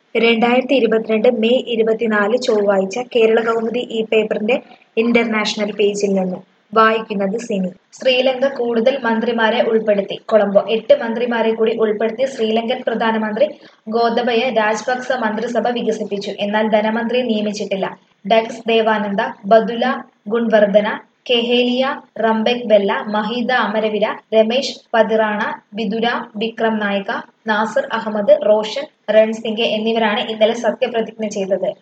രണ്ടായിരത്തി ഇരുപത്തിരണ്ട് മെയ് ഇരുപത്തിനാല് ചൊവ്വാഴ്ച കേരള കൗമുദി ഈ പേപ്പറിന്റെ ഇന്റർനാഷണൽ പേജിൽ നിന്ന് വായിക്കുന്നത് സിനി ശ്രീലങ്ക കൂടുതൽ മന്ത്രിമാരെ ഉൾപ്പെടുത്തി കൊളംബോ എട്ട് മന്ത്രിമാരെ കൂടി ഉൾപ്പെടുത്തി ശ്രീലങ്കൻ പ്രധാനമന്ത്രി ഗോതബയ രാജപക്സ മന്ത്രിസഭ വികസിപ്പിച്ചു എന്നാൽ ധനമന്ത്രിയെ നിയമിച്ചിട്ടില്ല ഡഗ്സ് ദേവാനന്ദ ബതുല ഗുൺവർദ്ധന കെഹേലിയ റംബെക് ബെല്ല മഹീദ അമരവിര രമേശ് പതിറാണ വിദുര വിക്രം നായിക നാസർ അഹമ്മദ് റോഷൻ റൺസിംഗെ എന്നിവരാണ് ഇന്നലെ സത്യപ്രതിജ്ഞ ചെയ്തത്